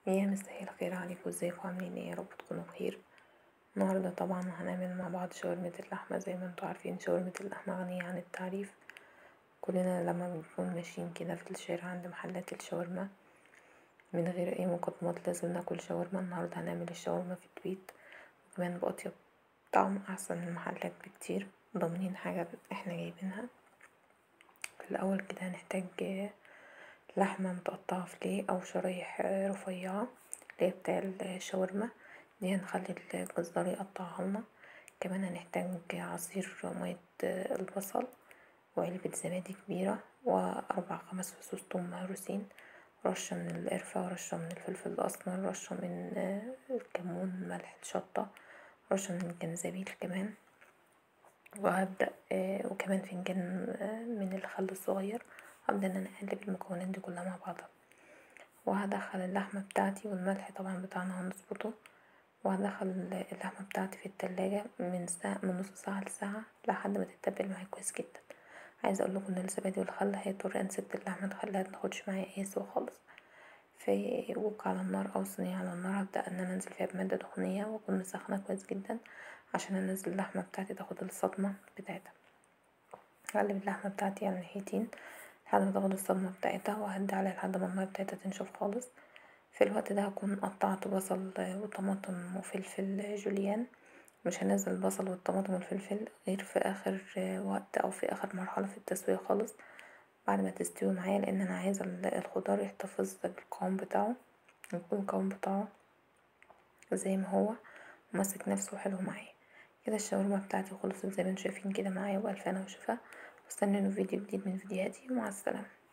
يا مساء الخير عليكم ازيكم عاملين ايه يارب تكونوا بخير النهاردة طبعا هنعمل مع بعض شاورمة اللحمة زي ما انتوا عارفين شاورمة اللحمة غنية عن التعريف كلنا لما بنكون ماشيين كده في الشارع عند محلات الشاورما من غير اي مقدمات لازم ناكل شاورما النهاردة هنعمل الشاورما في البيت وكمان بأطيب طعم احسن من المحلات بكتير ضامنين حاجة احنا جايبينها في الاول كده هنحتاج لحمة متقطعة فيليه او شرايح رفيعة اللي هي بتاع الشاورما دي هنخلي الجزار يقطعهالنا كمان هنحتاج عصير مية البصل وعلبة زبادي كبيرة وأربع خمس فصوص توم مهروسين رشة من القرفة ورشة من الفلفل الأسمر رشة من الكمون ملح شطة رشة من الجنزبيل كمان وهبدأ وكمان فنجان من الخل الصغير هبدأ ان انا اقلب المكونات دي كلها مع بعضها وهدخل اللحمة بتاعتي والملح طبعا بتاعنا هنظبطه وهدخل اللحمة بتاعتي في التلاجة من ساعة من نص ساعة لساعة لحد ما تتبل معايا كويس جدا عايزة اقولكم ان الزبادي والخل هيضطر انسد اللحمة تخليها متاخدش معايا اي سوا خالص في وك على النار او صينية على النار هبدأ ان انا انزل فيها بمادة دهنية واكون مسخنة كويس جدا عشان انزل اللحمة بتاعتي تاخد الصدمة بتاعتها هقلب اللحمة بتاعتي على الناحيتين لحد ما تاخد الصدمة بتاعتها وهدي عليها لحد ما المية بتاعتها تنشف خالص في الوقت ده هكون قطعت بصل وطماطم وفلفل جوليان مش هنزل البصل والطماطم والفلفل غير في اخر وقت او في اخر مرحلة في التسوية خالص بعد ما تستوي معايا لان انا عايزة الخضار يحتفظ بالقوام بتاعه يكون القوام بتاعه زي ما هو وماسك نفسه حلو معايا كده الشاورما بتاعتي خلصت زي ما انتوا شايفين كده معايا وبألف هنا وشفا واستنوني في فيديو جديد من فيديوهاتي ومع السلامة